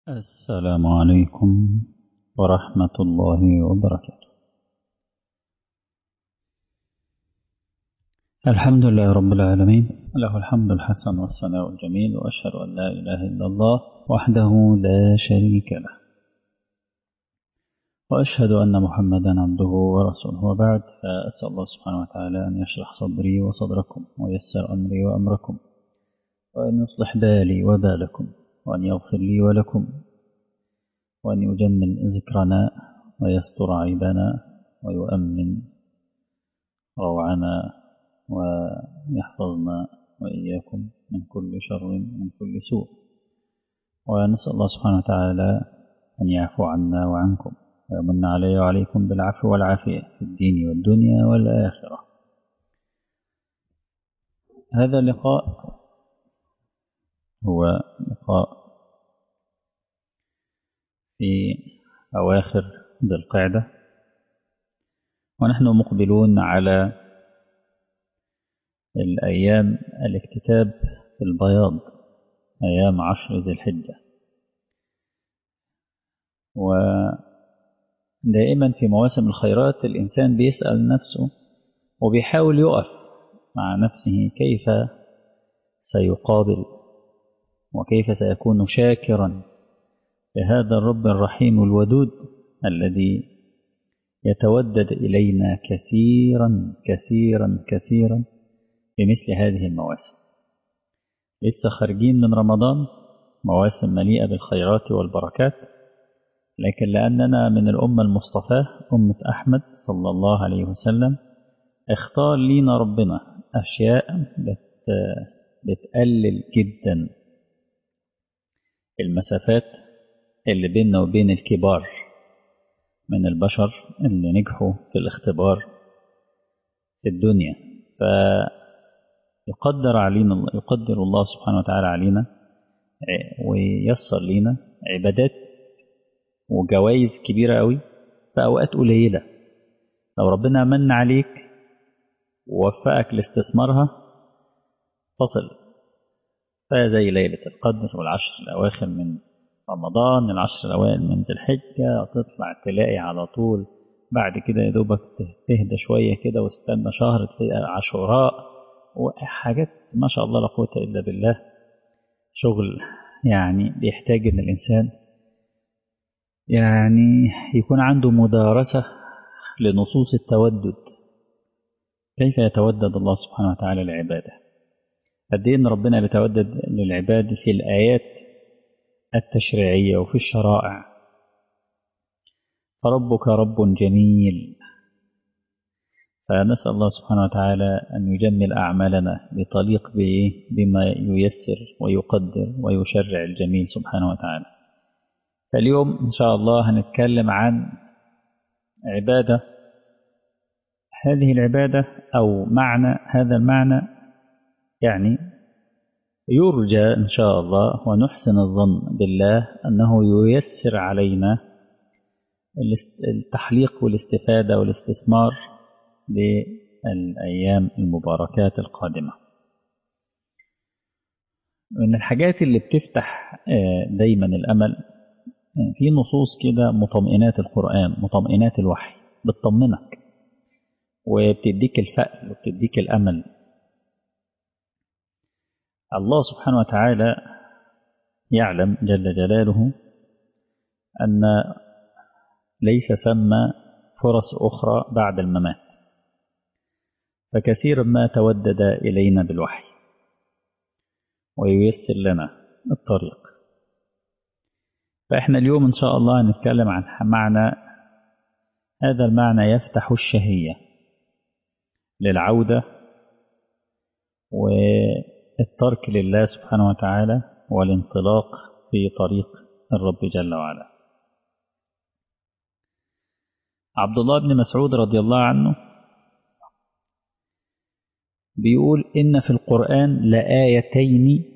السلام عليكم ورحمة الله وبركاته الحمد لله رب العالمين له الحمد الحسن والثناء الجميل وأشهد أن لا إله إلا الله وحده لا شريك له وأشهد أن محمدا عبده ورسوله وبعد فأسأل الله سبحانه وتعالى أن يشرح صدري وصدركم ويسر أمري وأمركم وأن يصلح بالي وبالكم وأن يغفر لي ولكم وأن يجمل ذكرنا ويستر عيبنا ويؤمن روعنا ويحفظنا وإياكم من كل شر من كل سوء ونسأل الله سبحانه وتعالى أن يعفو عنا وعنكم ويمن علي وعليكم بالعفو والعافية في الدين والدنيا والآخرة هذا اللقاء هو لقاء في أواخر ذي القعدة ونحن مقبلون على الأيام الاكتتاب في البياض أيام عشر ذي الحجة ودائما في مواسم الخيرات الإنسان بيسأل نفسه وبيحاول يقف مع نفسه كيف سيقابل وكيف سيكون شاكرا لهذا الرب الرحيم الودود الذي يتودد إلينا كثيرا كثيرا كثيرا بمثل هذه المواسم لسه خارجين من رمضان مواسم مليئة بالخيرات والبركات لكن لأننا من الأمة المصطفاة أمة أحمد صلى الله عليه وسلم اختار لينا ربنا أشياء بت بتقلل جدا المسافات اللي بيننا وبين الكبار من البشر اللي نجحوا في الاختبار في الدنيا فيقدر علينا يقدر الله سبحانه وتعالى علينا وييسر لينا عبادات وجوائز كبيرة قوي في أوقات قليلة لو ربنا من عليك ووفقك لاستثمارها فصل فزي ليلة القدر والعشر الأواخر من رمضان العشر الأوائل من ذي الحجة تطلع تلاقي على طول بعد كده يا دوبك تهدى شوية كده واستنى شهر تلاقي عاشوراء وحاجات ما شاء الله لا قوة إلا بالله شغل يعني بيحتاج إن الإنسان يعني يكون عنده مدارسة لنصوص التودد كيف يتودد الله سبحانه وتعالى لعباده قد ايه ان ربنا بيتودد للعباد في الايات التشريعيه وفي الشرائع فربك رب جميل فنسال الله سبحانه وتعالى ان يجمل اعمالنا بطليق بما ييسر ويقدر ويشرع الجميل سبحانه وتعالى فاليوم ان شاء الله هنتكلم عن عباده هذه العباده او معنى هذا المعنى يعني يرجى إن شاء الله ونحسن الظن بالله أنه ييسر علينا التحليق والاستفادة والاستثمار للأيام المباركات القادمة من الحاجات اللي بتفتح دايما الأمل في نصوص كده مطمئنات القرآن مطمئنات الوحي بتطمنك وبتديك الفأل وبتديك الأمل الله سبحانه وتعالى يعلم جل جلاله أن ليس ثم فرص أخرى بعد الممات فكثيرا ما تودد إلينا بالوحي وييسر لنا الطريق فإحنا اليوم إن شاء الله نتكلم عن معنى هذا المعنى يفتح الشهية للعودة و الترك لله سبحانه وتعالى والانطلاق في طريق الرب جل وعلا عبد الله بن مسعود رضي الله عنه بيقول إن في القرآن لآيتين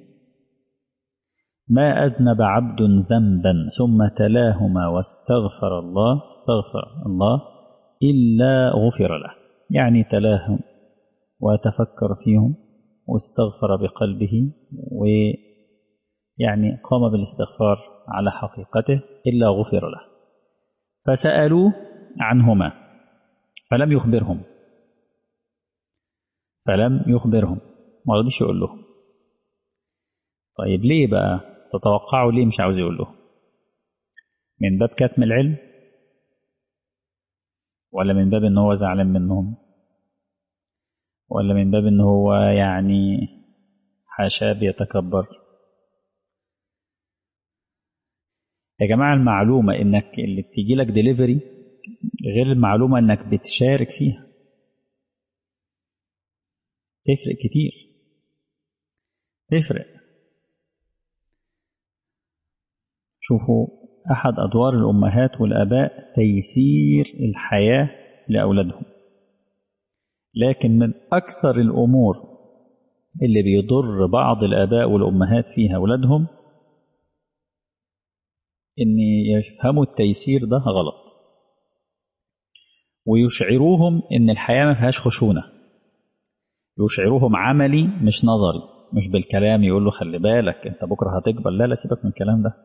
ما أذنب عبد ذنبا ثم تلاهما واستغفر الله استغفر الله إلا غفر له يعني تلاهم وتفكر فيهم واستغفر بقلبه يعني قام بالاستغفار على حقيقته إلا غفر له فسألوه عنهما فلم يخبرهم فلم يخبرهم ما رضيش يقول لهم طيب ليه بقى تتوقعوا ليه مش عاوز يقول لهم من باب كتم العلم ولا من باب ان هو زعلان منهم ولا من باب ان هو يعني حاشاه بيتكبر يا جماعة المعلومة انك اللي بتيجي لك ديليفري غير المعلومة انك بتشارك فيها تفرق كتير تفرق شوفوا أحد أدوار الأمهات والآباء تيسير الحياة لأولادهم لكن من أكثر الأمور اللي بيضر بعض الآباء والأمهات فيها أولادهم إن يفهموا التيسير ده غلط ويشعروهم إن الحياة ما فيهاش خشونة يشعروهم عملي مش نظري مش بالكلام يقول له خلي بالك انت بكره هتكبر لا لا سيبك من الكلام ده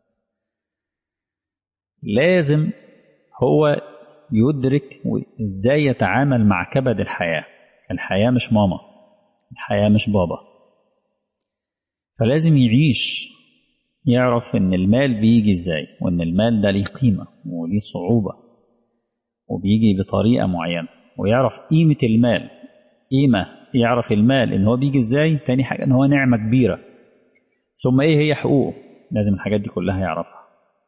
لازم هو يدرك ازاي يتعامل مع كبد الحياة الحياة مش ماما الحياة مش بابا فلازم يعيش يعرف ان المال بيجي ازاي وان المال ده ليه قيمة وليه صعوبة وبيجي بطريقة معينة ويعرف قيمة المال قيمة يعرف المال ان هو بيجي ازاي تاني حاجة ان هو نعمة كبيرة ثم ايه هي حقوقه لازم الحاجات دي كلها يعرفها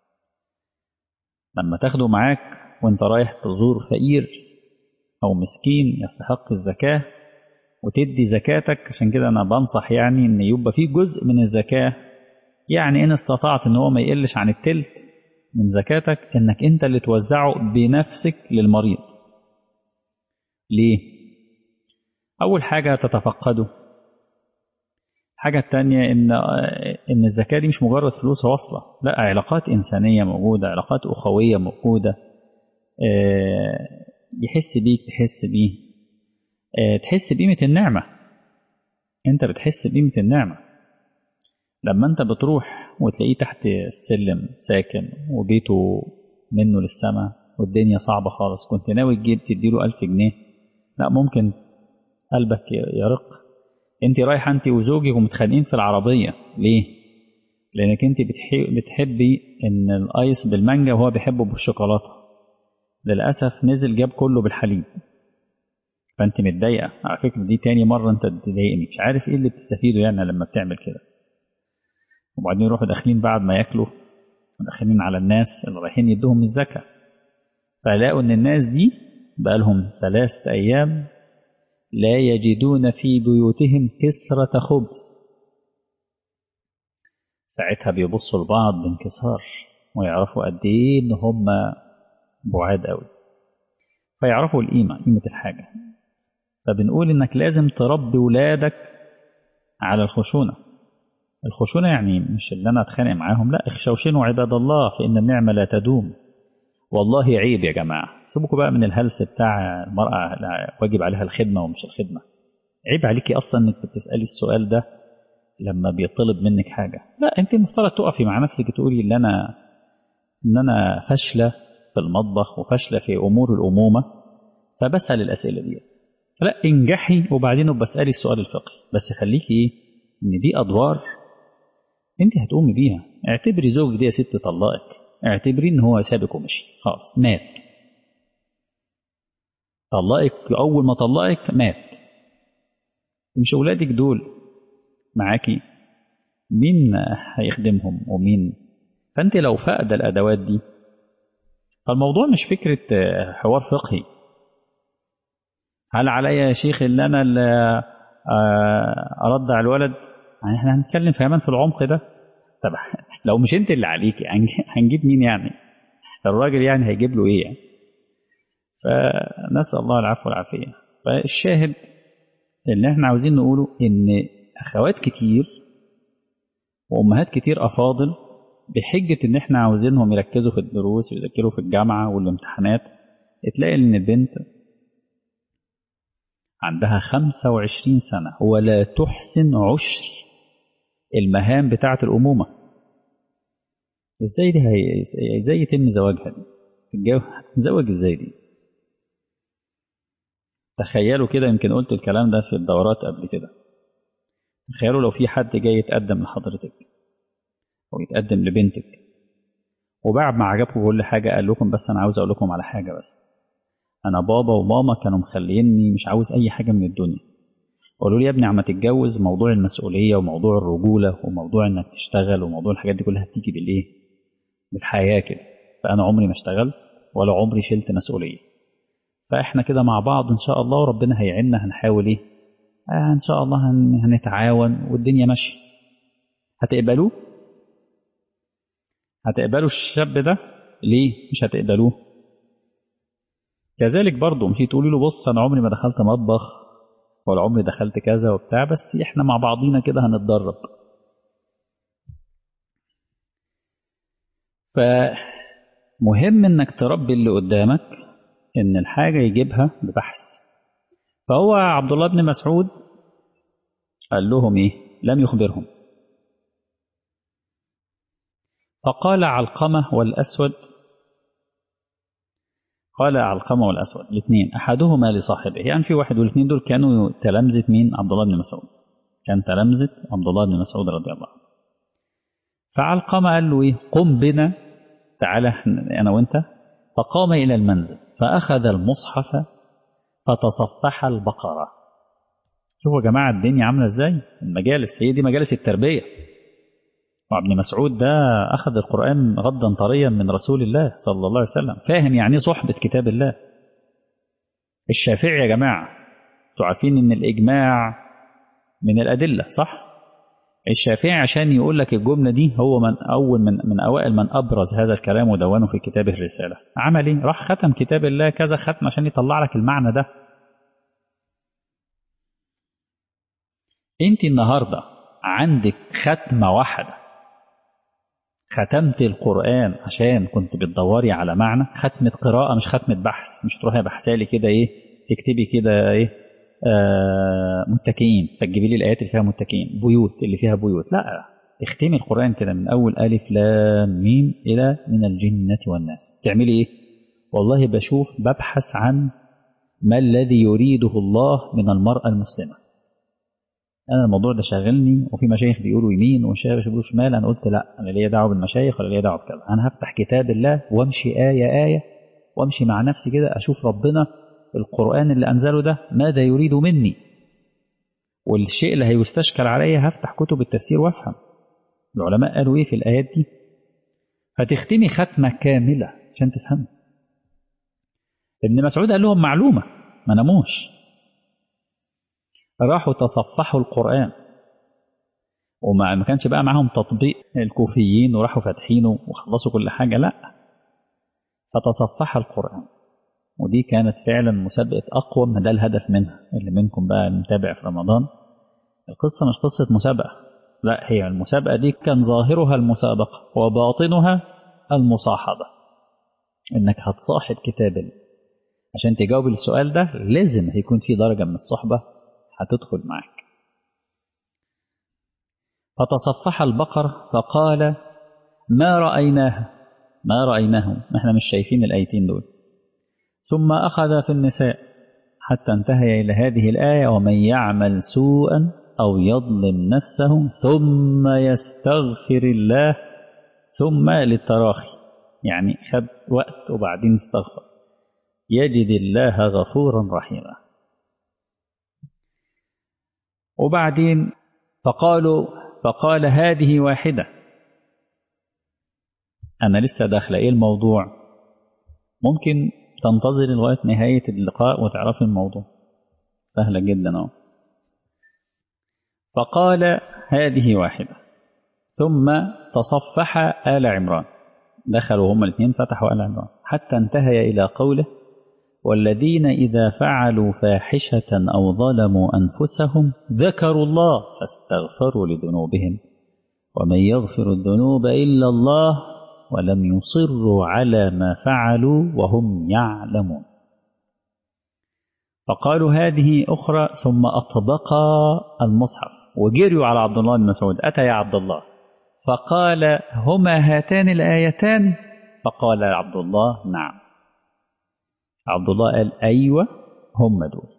لما تاخده معاك وانت رايح تزور فقير او مسكين يستحق الزكاة وتدي زكاتك عشان كده انا بنصح يعني ان يبقى في جزء من الزكاة يعني ان استطعت ان هو ما يقلش عن التلت من زكاتك انك انت اللي توزعه بنفسك للمريض ليه اول حاجة تتفقده الحاجة التانية إن إن الزكاة دي مش مجرد فلوس واصلة، لا علاقات إنسانية موجودة، علاقات أخوية موجودة، يحس بيك تحس بيه، تحس بقيمة النعمة. أنت بتحس بقيمة النعمة. لما أنت بتروح وتلاقيه تحت السلم ساكن وبيته منه للسماء والدنيا صعبة خالص، كنت ناوي تجيب تديله ألف جنيه، لا ممكن قلبك يرق انت رايحه انت وزوجك ومتخانقين في العربيه ليه لانك انت بتحبي ان الايس بالمانجا وهو بيحبه بالشوكولاته للاسف نزل جاب كله بالحليب فانت متضايقه على فكره دي تاني مره انت تضايقني مش عارف ايه اللي بتستفيده يعني لما بتعمل كده وبعدين يروحوا داخلين بعد ما ياكلوا داخلين على الناس اللي رايحين يدوهم الزكاه فلاقوا ان الناس دي بقالهم ثلاثة أيام لا يجدون في بيوتهم كسرة خبز ساعتها بيبصوا لبعض بانكسار ويعرفوا قد ايه ان هم بعاد قوي فيعرفوا القيمة قيمة الحاجة فبنقول انك لازم تربي ولادك على الخشونة الخشونة يعني مش اللي انا اتخانق معاهم لا اخشوشنوا عباد الله فان النعمة لا تدوم والله عيب يا جماعة سيبكوا بقى من الهلس بتاع المرأة واجب عليها الخدمة ومش الخدمة عيب عليكي أصلا إنك بتسألي السؤال ده لما بيطلب منك حاجة لا أنت المفترض تقفي مع نفسك تقولي إن أنا إن أنا فاشلة في المطبخ وفاشلة في أمور الأمومة فبسأل الأسئلة دي لا انجحي وبعدين بسألي السؤال الفقهي بس خليكي إيه إن دي أدوار أنت هتقومي بيها اعتبري زوجك دي يا ست طلقك اعتبري ان هو سابك ومشي خلاص مات طلقك اول ما طلقك مات مش اولادك دول معاكي مين هيخدمهم ومين فانت لو فقد الادوات دي فالموضوع مش فكره حوار فقهي هل عليا يا شيخ ان انا اللي ارضع الولد يعني احنا هنتكلم كمان في العمق ده طب لو مش انت اللي عليكي هنجيب مين يعني الراجل يعني هيجيب له ايه يعني فنسال الله العفو والعافيه فالشاهد اللي احنا عاوزين نقوله ان اخوات كتير وامهات كتير افاضل بحجه ان احنا عاوزينهم يركزوا في الدروس ويذاكروا في الجامعه والامتحانات تلاقي ان البنت عندها 25 سنه ولا تحسن عشر المهام بتاعة الأمومة ازاي دي هي... ازاي يتم زواجها دي تتجوز تتزوج ازاي دي تخيلوا كده يمكن قلت الكلام ده في الدورات قبل كده تخيلوا لو في حد جاي يتقدم لحضرتك او يتقدم لبنتك وبعد ما عجبكم كل حاجة قال لكم بس انا عاوز اقول لكم على حاجة بس انا بابا وماما كانوا مخليني مش عاوز اي حاجة من الدنيا قالوا لي يا ابني عما تتجوز موضوع المسؤولية وموضوع الرجولة وموضوع انك تشتغل وموضوع الحاجات دي كلها بتيجي بالايه بالحياة كده فانا عمري ما اشتغلت ولا عمري شلت مسؤولية فاحنا كده مع بعض ان شاء الله وربنا هيعيننا هنحاول ايه آه ان شاء الله هن... هنتعاون والدنيا ماشيه هتقبلوه هتقبلوا الشاب ده ليه مش هتقبلوه كذلك برضه مش تقولي له بص انا عمري ما دخلت مطبخ ولا عمري دخلت كذا وبتاع بس احنا مع بعضينا كده هنتدرب فمهم انك تربي اللي قدامك ان الحاجة يجيبها ببحث فهو عبد الله بن مسعود قال لهم ايه لم يخبرهم فقال علقمة والأسود قال علقمة والأسود الاثنين أحدهما لصاحبه يعني في واحد والاثنين دول كانوا تلامذة مين عبد الله بن مسعود كان تلامذة عبد الله بن مسعود رضي الله عنه فعلقمة قال له إيه قم بنا تعالى أنا وأنت فقام إلى المنزل فأخذ المصحف فتصفح البقرة شوفوا يا جماعة الدنيا عاملة إزاي المجالس هي دي مجالس التربية وابن مسعود ده أخذ القرآن غضا طريا من رسول الله صلى الله عليه وسلم فاهم يعني صحبة كتاب الله الشافعي يا جماعة تعرفين إن الإجماع من الأدلة صح الشافعي عشان يقول لك الجملة دي هو من أول من, من أوائل من أبرز هذا الكلام ودونه في كتابه الرسالة عمل إيه؟ راح ختم كتاب الله كذا ختم عشان يطلع لك المعنى ده أنت النهاردة عندك ختمة واحدة ختمت القرآن عشان كنت بتدوري على معنى ختمة قراءة مش ختمة بحث مش تروحي بحثالي كده إيه تكتبي كده إيه آه متكئين فتجيبي لي الآيات اللي فيها متكئين بيوت اللي فيها بيوت لا اختمي القرآن كده من أول ألف لام ميم إلى من الجنة والناس تعملي إيه والله بشوف ببحث عن ما الذي يريده الله من المرأة المسلمة انا الموضوع ده شاغلني وفي مشايخ بيقولوا يمين ومشايخ بيقولوا شمال انا قلت لا انا ليا دعوه بالمشايخ ولا ليا دعوه بكذا انا هفتح كتاب الله وامشي ايه ايه وامشي مع نفسي كده اشوف ربنا القران اللي انزله ده ماذا يريد مني والشيء اللي هيستشكل عليا هفتح كتب التفسير وافهم العلماء قالوا ايه في الايات دي فتختمي ختمه كامله عشان تفهمي ابن مسعود قال لهم معلومه ما ناموش راحوا تصفحوا القرآن وما ما كانش بقى معاهم تطبيق الكوفيين وراحوا فاتحينه وخلصوا كل حاجة لا فتصفح القرآن ودي كانت فعلا مسابقة أقوى ما ده الهدف منها اللي منكم بقى متابع في رمضان القصة مش قصة مسابقة لا هي المسابقة دي كان ظاهرها المسابقة وباطنها المصاحبة إنك هتصاحب كتاب الله عشان تجاوب السؤال ده لازم هيكون في درجة من الصحبة هتدخل معك فتصفح البقر فقال ما رأيناها ما رأيناه احنا مش شايفين الآيتين دول ثم أخذ في النساء حتى انتهي إلى هذه الآية ومن يعمل سوءا أو يظلم نفسه ثم يستغفر الله ثم للتراخي يعني خد وقت وبعدين استغفر يجد الله غفورا رحيما وبعدين فقالوا فقال هذه واحدة أنا لسه داخلة إيه الموضوع ممكن تنتظر لغاية نهاية اللقاء وتعرفي الموضوع سهلة جدا أهو فقال هذه واحدة ثم تصفح آل عمران دخلوا هما الاثنين فتحوا آل عمران حتى انتهي إلى قوله والذين إذا فعلوا فاحشة أو ظلموا أنفسهم ذكروا الله فاستغفروا لذنوبهم ومن يغفر الذنوب إلا الله ولم يصروا على ما فعلوا وهم يعلمون فقالوا هذه أخرى ثم أطبقا المصحف وجريوا على عبد الله بن مسعود أتى يا عبد الله فقال هما هاتان الآيتان فقال عبد الله نعم عبد الله قال أيوة هم دول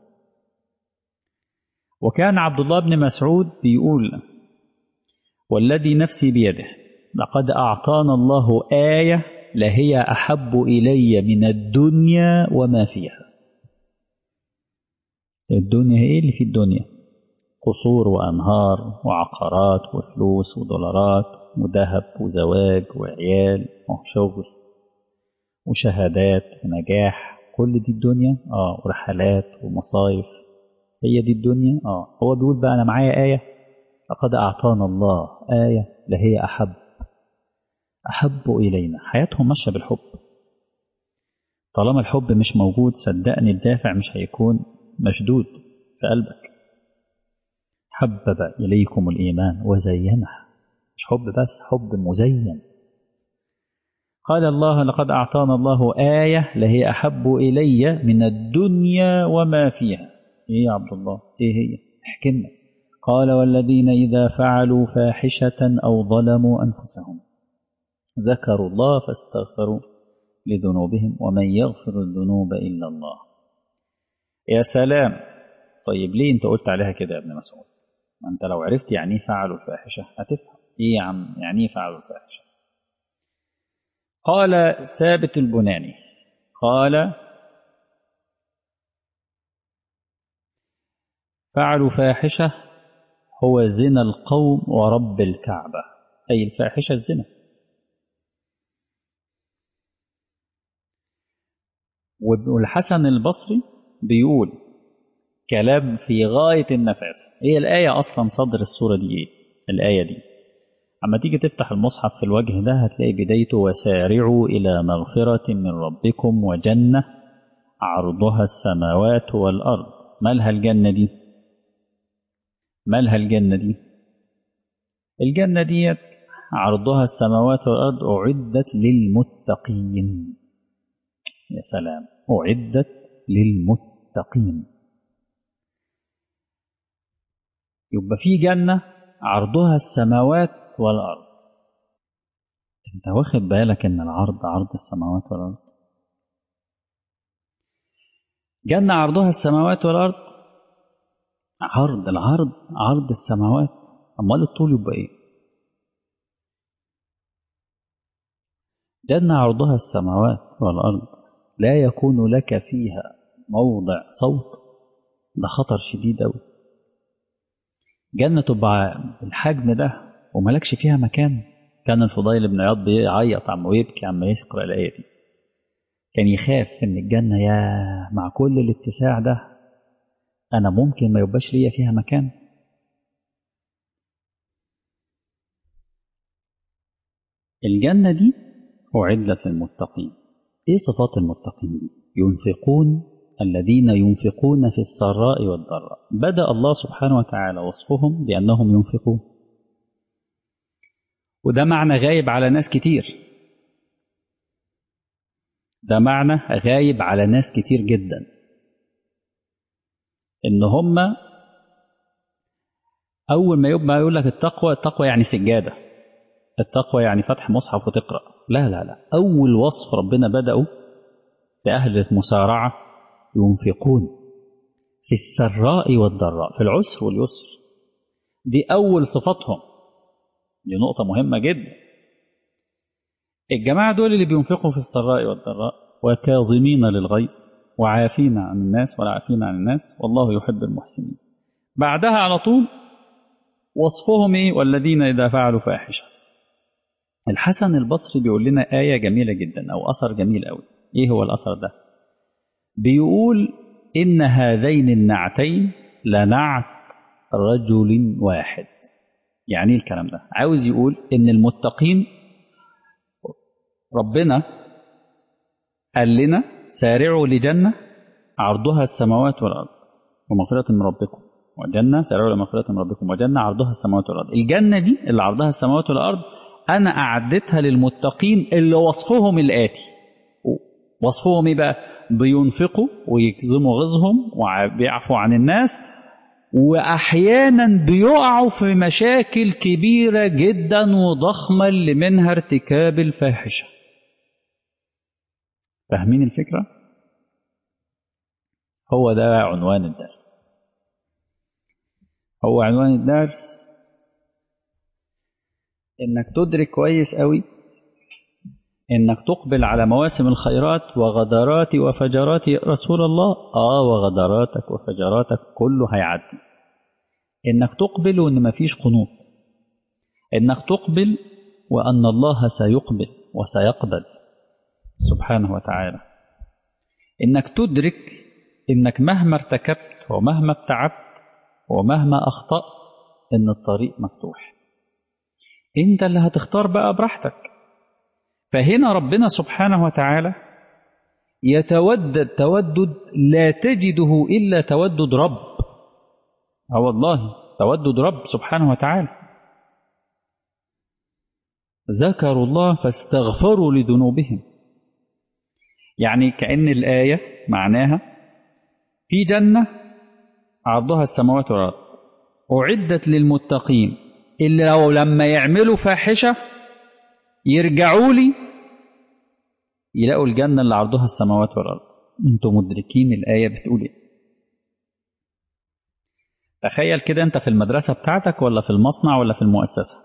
وكان عبد الله بن مسعود بيقول والذي نفسي بيده لقد أعطانا الله آية لهي أحب إلي من الدنيا وما فيها الدنيا ايه اللي في الدنيا قصور وأنهار وعقارات وفلوس ودولارات وذهب وزواج وعيال وشغل وشهادات ونجاح كل دي الدنيا اه ورحلات ومصايف هي دي الدنيا اه هو بيقول بقى انا معايا آية لقد أعطانا الله آية لهي أحب أحب إلينا حياتهم ماشية بالحب طالما الحب مش موجود صدقني الدافع مش هيكون مشدود في قلبك حبب إليكم الإيمان وزينه مش حب بس حب مزين قال الله لقد أعطانا الله آية لهي أحب إلي من الدنيا وما فيها إيه يا عبد الله إيه هي احكي لنا قال والذين إذا فعلوا فاحشة أو ظلموا أنفسهم ذكروا الله فاستغفروا لذنوبهم ومن يغفر الذنوب إلا الله يا سلام طيب ليه انت قلت عليها كده يا ابن مسعود ما انت لو عرفت يعني ايه فعلوا الفاحشة هتفهم ايه يا عم يعني ايه فعلوا الفاحشة قال ثابت البناني قال فعلوا فاحشة هو زنا القوم ورب الكعبة أي الفاحشة الزنا والحسن البصري بيقول كلام في غاية النفاس هي الآية أصلا صدر السورة دي إيه الآية دي أما تيجي تفتح المصحف في الوجه ده هتلاقي بدايته وسارعوا إلى مغفرة من ربكم وجنة عرضها السماوات والأرض مالها الجنة دي مالها الجنة دي الجنة دي عرضها السماوات والأرض أعدت للمتقين يا سلام أعدت للمتقين يبقى في جنة عرضها السماوات والأرض انت واخد بالك ان العرض عرض السماوات والأرض جنة عرضها السماوات والأرض عرض العرض عرض السماوات أمال الطول يبقى إيه جنة عرضها السماوات والأرض لا يكون لك فيها موضع صوت ده خطر شديد أوي جنة تبقى بالحجم ده وملكش فيها مكان كان الفضيل بن عياض بيعيط عم ويبكي عم يقرأ الآية دي كان يخاف إن الجنة يا مع كل الاتساع ده أنا ممكن ما يبقاش ليا فيها مكان الجنة دي أعدت للمتقين إيه صفات المتقين دي؟ ينفقون الذين ينفقون في السراء والضراء بدأ الله سبحانه وتعالى وصفهم بأنهم ينفقون وده معنى غايب على ناس كتير ده معنى غايب على ناس كتير جدا ان هم اول ما يبقى يقول لك التقوى التقوى يعني سجاده التقوى يعني فتح مصحف وتقرا لا لا لا اول وصف ربنا بدأوا لأهل المسارعة ينفقون في السراء والضراء في العسر واليسر دي أول صفاتهم دي نقطة مهمة جدا الجماعة دول اللي بينفقوا في السراء والضراء وكاظمين للغيظ وعافين عن الناس ولا عافين عن الناس والله يحب المحسنين بعدها على طول وصفهم ايه والذين إذا فعلوا فاحشة الحسن البصري بيقول لنا آية جميلة جدا أو أثر جميل أوي إيه هو الأثر ده بيقول إن هذين النعتين لنعت رجل واحد يعني ايه الكلام ده عاوز يقول إن المتقين ربنا قال لنا سارعوا لجنة عرضها السماوات والأرض ومغفرة من ربكم وجنة سارعوا لمغفرة من ربكم وجنة عرضها السماوات والأرض الجنة دي اللي عرضها السماوات والأرض أنا أعدتها للمتقين اللي وصفهم الآتي وصفهم إيه بقى بينفقوا ويكظموا غيظهم وبيعفوا عن الناس وأحيانا بيقعوا في مشاكل كبيرة جدا وضخمة اللي منها ارتكاب الفاحشة فاهمين الفكرة؟ هو ده عنوان الدرس هو عنوان الدرس انك تدرك كويس قوي انك تقبل على مواسم الخيرات وغدرات وفجرات يا رسول الله اه وغدراتك وفجراتك كله هيعدي انك تقبل وان مفيش قنوط انك تقبل وان الله سيقبل وسيقبل سبحانه وتعالى انك تدرك انك مهما ارتكبت ومهما ابتعدت ومهما اخطات ان الطريق مفتوح انت اللي هتختار بقى براحتك فهنا ربنا سبحانه وتعالى يتودد تودد لا تجده الا تودد رب اه والله تودد رب سبحانه وتعالى ذكروا الله فاستغفروا لذنوبهم يعني كأن الآية معناها في جنة عرضها السماوات والأرض أعدت للمتقين اللي لو لما يعملوا فاحشة يرجعوا لي يلاقوا الجنة اللي عرضها السماوات والأرض انتوا مدركين الآية بتقول ايه تخيل كده انت في المدرسة بتاعتك ولا في المصنع ولا في المؤسسة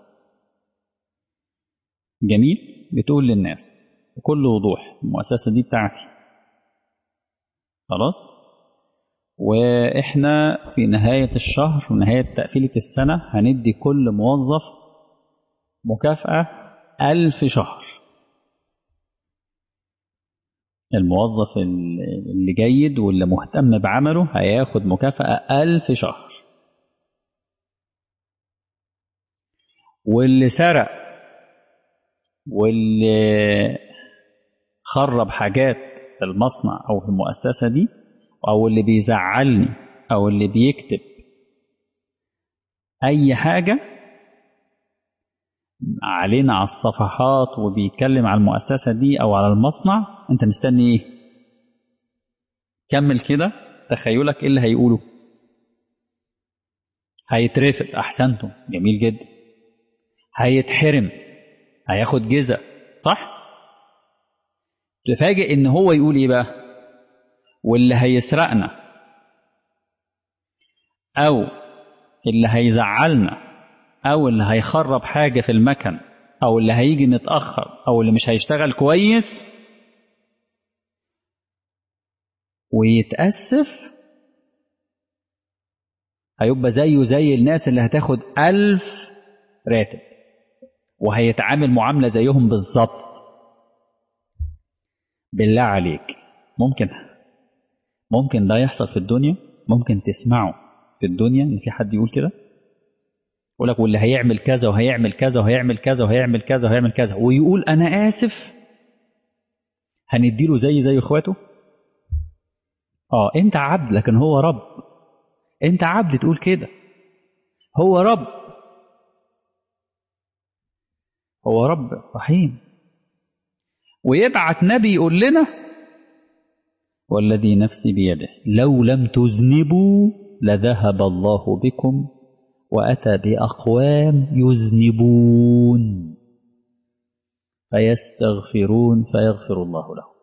جميل بتقول للناس بكل وضوح المؤسسة دي بتاعتي خلاص واحنا في نهاية الشهر ونهاية تقفيلة السنة هندي كل موظف مكافأة ألف شهر الموظف اللي جيد واللي مهتم بعمله هياخد مكافأة ألف شهر واللي سرق واللي خرب حاجات في المصنع أو في المؤسسة دي أو اللي بيزعلني أو اللي بيكتب أي حاجة علينا على الصفحات وبيتكلم على المؤسسة دي أو على المصنع أنت مستني إيه؟ كمل كده تخيلك إيه اللي هيقوله هيترفد أحسنتم جميل جدا هيتحرم هياخد جزء صح؟ تفاجئ إن هو يقول إيه بقى؟ واللي هيسرقنا أو اللي هيزعلنا أو اللي هيخرب حاجة في المكن أو اللي هيجي متأخر أو اللي مش هيشتغل كويس ويتأسف هيبقى زيه زي الناس اللي هتاخد ألف راتب وهيتعامل معاملة زيهم بالظبط بالله عليك ممكن ممكن ده يحصل في الدنيا ممكن تسمعه في الدنيا ان في حد يقول كده يقول لك واللي هيعمل كذا وهيعمل كذا وهيعمل كذا وهيعمل كذا وهيعمل كذا ويقول انا اسف هنديله زي زي اخواته اه انت عبد لكن هو رب انت عبد تقول كده هو رب هو رب رحيم ويبعت نبي يقول لنا والذي نفسي بيده لو لم تذنبوا لذهب الله بكم وأتى بأقوام يذنبون فيستغفرون فيغفر الله لهم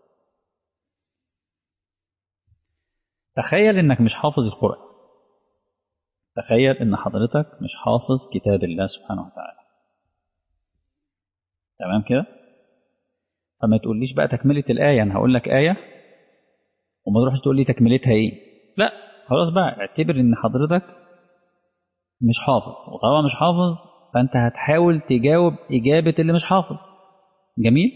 تخيل انك مش حافظ القرآن تخيل ان حضرتك مش حافظ كتاب الله سبحانه وتعالى تمام كده فما تقوليش بقى تكملة الآية أنا هقول لك آية وما تروحش تقول لي تكملتها إيه لا خلاص بقى اعتبر إن حضرتك مش حافظ وطالما مش حافظ فأنت هتحاول تجاوب إجابة اللي مش حافظ جميل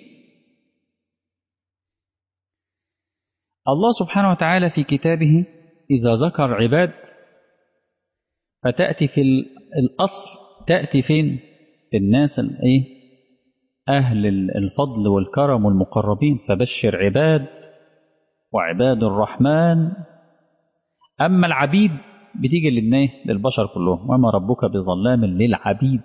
الله سبحانه وتعالى في كتابه إذا ذكر عباد فتأتي في الأصل تأتي فين في الناس الإيه أهل الفضل والكرم والمقربين فبشر عباد وعباد الرحمن أما العبيد بتيجي للناس للبشر كلهم وما ربك بظلام للعبيد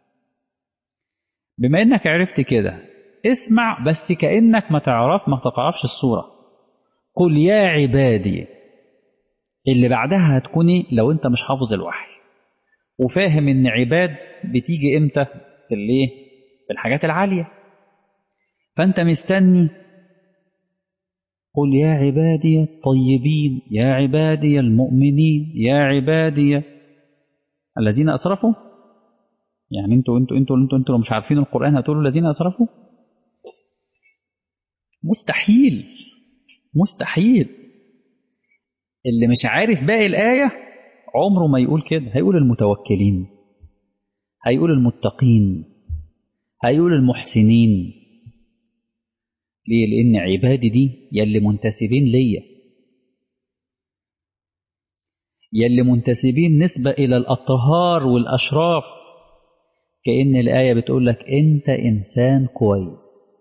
بما انك عرفت كده اسمع بس كأنك ما تعرف ما تقرأش الصورة قل يا عبادي اللي بعدها هتكون ايه لو انت مش حافظ الوحي وفاهم ان عباد بتيجي امتى في الايه في الحاجات العاليه فانت مستني قل يا عبادي الطيبين يا عبادي المؤمنين يا عبادي الذين اسرفوا يعني انتوا انتوا انتوا انتوا انتوا لو مش عارفين القران هتقولوا الذين اسرفوا مستحيل مستحيل اللي مش عارف باقي الايه عمره ما يقول كده هيقول المتوكلين هيقول المتقين هيقول المحسنين ليه لان عبادي دي يلي منتسبين ليا يلي منتسبين نسبة إلى الأطهار والأشراف كأن الآية بتقول لك أنت إنسان كويس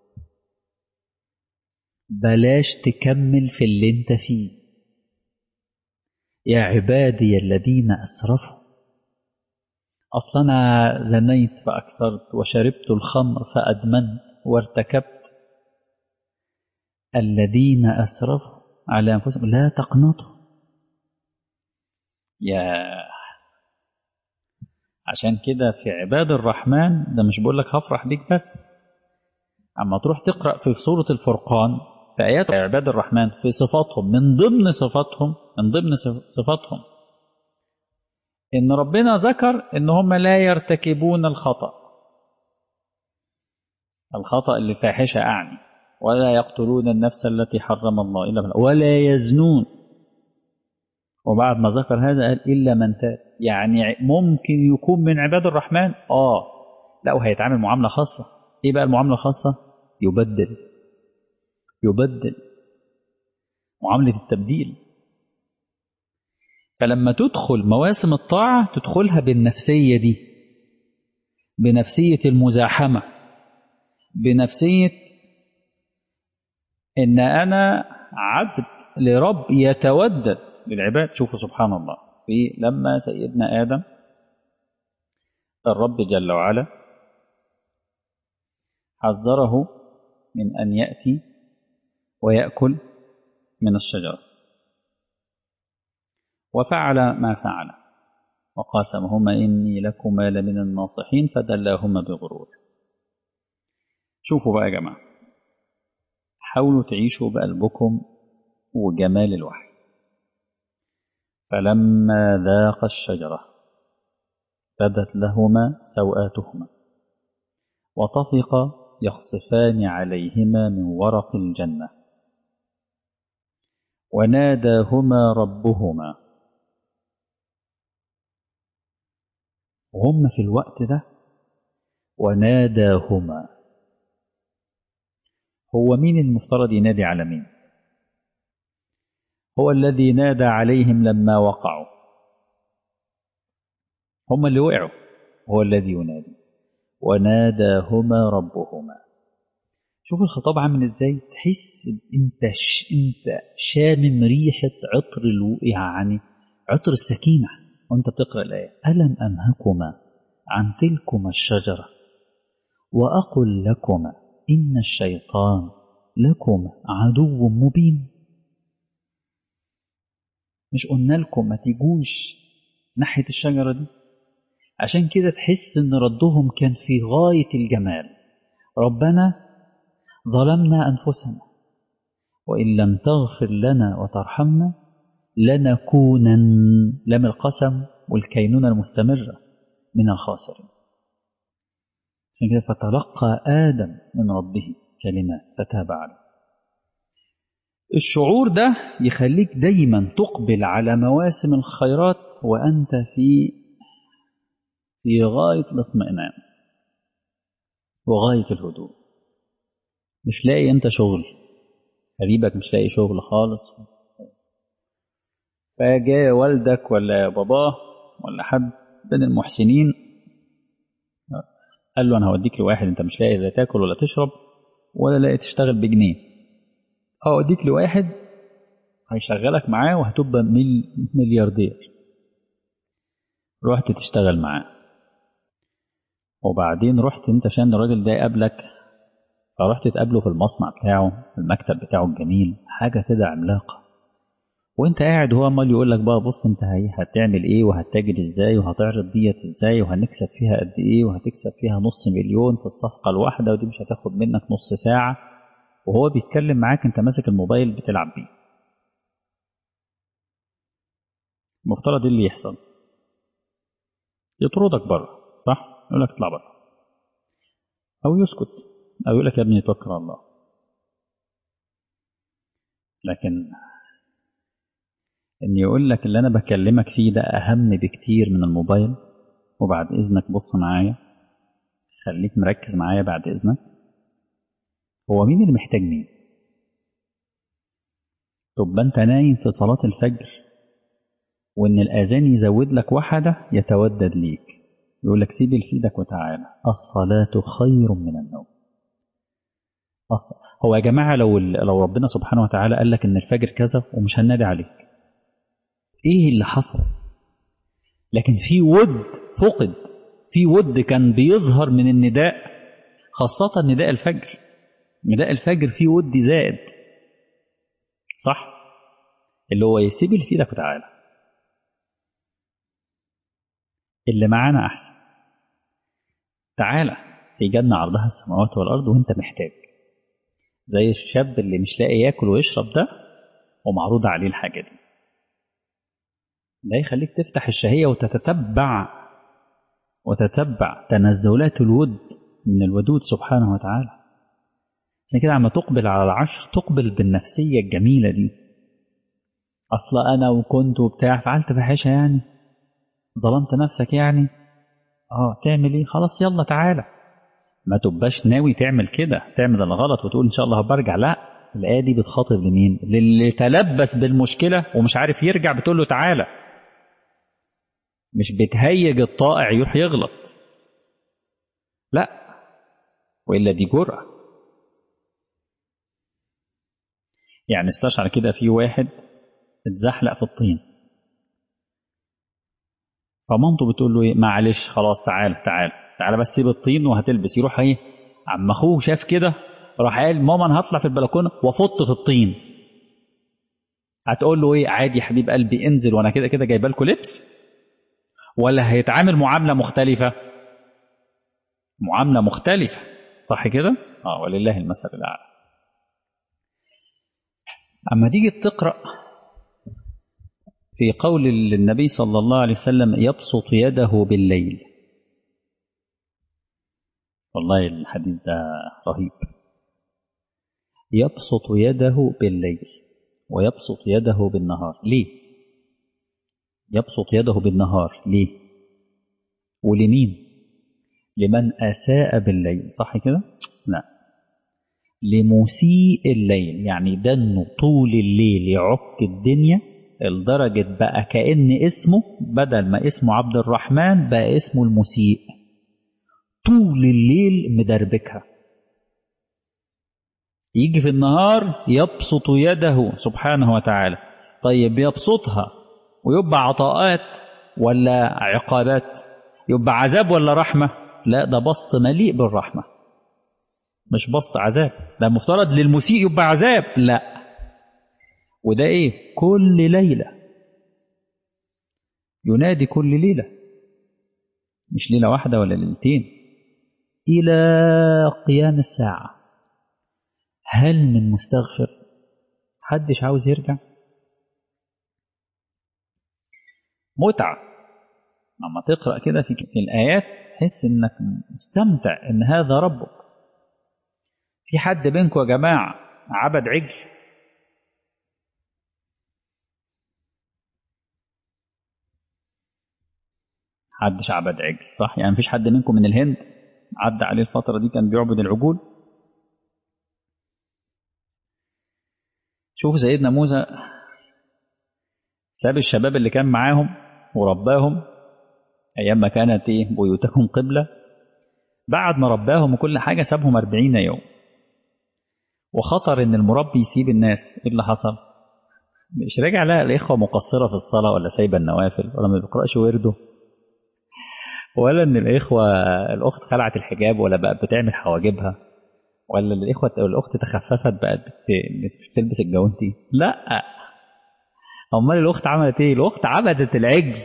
بلاش تكمل في اللي أنت فيه يا عبادي الذين أسرفوا أصلا أنا زنيت فأكثرت وشربت الخمر فأدمنت وارتكبت الذين أسرفوا على أنفسهم لا تقنطوا يا عشان كده في عباد الرحمن ده مش بقول لك هفرح بيك بس اما تروح تقرا في سوره الفرقان في ايات عباد الرحمن في صفاتهم من ضمن صفاتهم من ضمن صفاتهم ان ربنا ذكر ان هم لا يرتكبون الخطا الخطا اللي فاحشه اعني ولا يقتلون النفس التي حرم الله الا بالله ولا يزنون وبعد ما ذكر هذا قال إلا من تاب يعني ممكن يكون من عباد الرحمن آه لا وهيتعامل معاملة خاصة إيه بقى المعاملة الخاصة يبدل يبدل معاملة التبديل فلما تدخل مواسم الطاعة تدخلها بالنفسية دي بنفسية المزاحمة بنفسية إن أنا عبد لرب يتودد للعباد شوفوا سبحان الله في لما سيدنا آدم الرب جل وعلا حذره من أن يأتي ويأكل من الشجرة وفعل ما فعل وقاسمهما إني لكما لمن الناصحين فدلاهما بغرور شوفوا بقى يا جماعة حاولوا تعيشوا بقلبكم وجمال الوحي فلما ذاق الشجرة بدت لهما سوآتهما وطفقا يخصفان عليهما من ورق الجنة وناداهما ربهما وهم في الوقت ده وناداهما هو مين المفترض ينادي على مين هو الذي نادى عليهم لما وقعوا هم اللي وقعوا هو الذي ينادي وناداهما ربهما شوف الخطاب عامل ازاي تحس انت ش... انت شامم ريحه عطر الو... يعني عطر السكينه وانت بتقرا الايه الم انهكما عن تلكما الشجره واقل لكما ان الشيطان لكما عدو مبين مش قلنا لكم ما تيجوش ناحيه الشجره دي عشان كده تحس ان ردهم كان في غايه الجمال ربنا ظلمنا انفسنا وان لم تغفر لنا وترحمنا لنكونن لم القسم والكينونه المستمره من الخاسرين عشان كده فتلقى ادم من ربه كلمات فتاب عليه الشعور ده يخليك دايما تقبل على مواسم الخيرات وانت في في غايه الاطمئنان وغايه الهدوء مش لاقي انت شغل قريبك مش لاقي شغل خالص فجاء والدك ولا باباه ولا حد من المحسنين قال له انا هوديك لواحد انت مش لاقي لا تاكل ولا تشرب ولا لاقي تشتغل بجنيه هوديك لواحد هيشغلك معاه وهتبقى مل... ملياردير رحت تشتغل معاه وبعدين رحت انت عشان الراجل ده يقابلك فرحت تقابله في المصنع بتاعه في المكتب بتاعه الجميل حاجة كده عملاقة وانت قاعد هو عمال يقول لك بقى بص انت هي هتعمل ايه وهتتاجر ازاي وهتعرض ديت ازاي وهنكسب فيها قد ايه وهتكسب فيها نص مليون في الصفقه الواحده ودي مش هتاخد منك نص ساعه وهو بيتكلم معاك انت ماسك الموبايل بتلعب بيه المفترض ايه اللي يحصل يطردك بره صح يقول لك اطلع بره او يسكت او يقول لك يا ابني توكل على الله لكن ان يقول لك اللي انا بكلمك فيه ده اهم بكتير من الموبايل وبعد اذنك بص معايا خليك مركز معايا بعد اذنك هو مين اللي محتاج مين طب انت نايم في صلاة الفجر وان الاذان يزود لك واحدة يتودد ليك يقول لك سيب الفيدك وتعالى الصلاة خير من النوم هو يا جماعة لو لو ربنا سبحانه وتعالى قال لك ان الفجر كذا ومش هنادي عليك ايه اللي حصل لكن في ود فقد في ود كان بيظهر من النداء خاصة نداء الفجر نداء الفجر فيه ود زائد صح اللي هو يسيب اللي في ايدك وتعالى اللي معانا احسن تعالى في جنة عرضها السماوات والارض وانت محتاج زي الشاب اللي مش لاقي ياكل ويشرب ده ومعروض عليه الحاجة دي ده يخليك تفتح الشهية وتتتبع وتتبع تنزلات الود من الودود سبحانه وتعالى عشان كده عما تقبل على العشر تقبل بالنفسية الجميلة دي أصل أنا وكنت وبتاع فعلت فاحشة يعني ظلمت نفسك يعني اه تعمل ايه خلاص يلا تعالى ما تبقاش ناوي تعمل كده تعمل الغلط وتقول ان شاء الله هبرجع لا الآية دي بتخاطب لمين للي تلبس بالمشكلة ومش عارف يرجع بتقول له تعالى مش بتهيج الطائع يروح يغلط لا وإلا دي جرأة يعني استشعر كده في واحد اتزحلق في الطين فمامته بتقول له ايه معلش خلاص تعال تعال تعال بس سيب الطين وهتلبس يروح ايه عم اخوه شاف كده راح قال ماما انا هطلع في البلكونه وافط في الطين هتقول له ايه عادي يا حبيب قلبي انزل وانا كده كده جايبه لكم لبس ولا هيتعامل معامله مختلفه معامله مختلفه صح كده اه ولله المثل الاعلى اما تيجي تقرا في قول النبي صلى الله عليه وسلم يبسط يده بالليل والله الحديث ده رهيب يبسط يده بالليل ويبسط يده بالنهار ليه يبسط يده بالنهار ليه ولمين لمن أساء بالليل صح كده لا لمسيء الليل يعني دنه طول الليل يعك الدنيا لدرجة بقى كأن اسمه بدل ما اسمه عبد الرحمن بقى اسمه المسيء طول الليل مدربكها يجي في النهار يبسط يده سبحانه وتعالى طيب يبسطها ويبقى عطاءات ولا عقابات يبقى عذاب ولا رحمة لا ده بسط مليء بالرحمة مش بسط عذاب ده مفترض للمسيء يبقى عذاب لا وده ايه كل ليلة ينادي كل ليلة مش ليلة واحدة ولا ليلتين إلى قيام الساعة هل من مستغفر حدش عاوز يرجع متعة لما تقرأ كده في الآيات تحس إنك مستمتع إن هذا ربك في حد بينكم يا جماعة عبد عجل حدش عبد عجل صح يعني مفيش حد منكم من الهند عدى عليه الفترة دي كان بيعبد العجول شوف سيدنا موسى ساب الشباب اللي كان معاهم ورباهم أيام ما كانت إيه بيوتهم قبلة بعد ما رباهم وكل حاجة سابهم أربعين يوم وخطر إن المربي يسيب الناس إيه اللي حصل؟ مش راجع لها الإخوة مقصرة في الصلاة ولا سايبة النوافل ولا ما بيقرأش ورده ولا إن الإخوة الأخت خلعت الحجاب ولا بقت بتعمل حواجبها ولا الإخوة الأخت تخففت بقت بتلبس الجوانتي لا امال الاخت عملت ايه الاخت عبدت العجل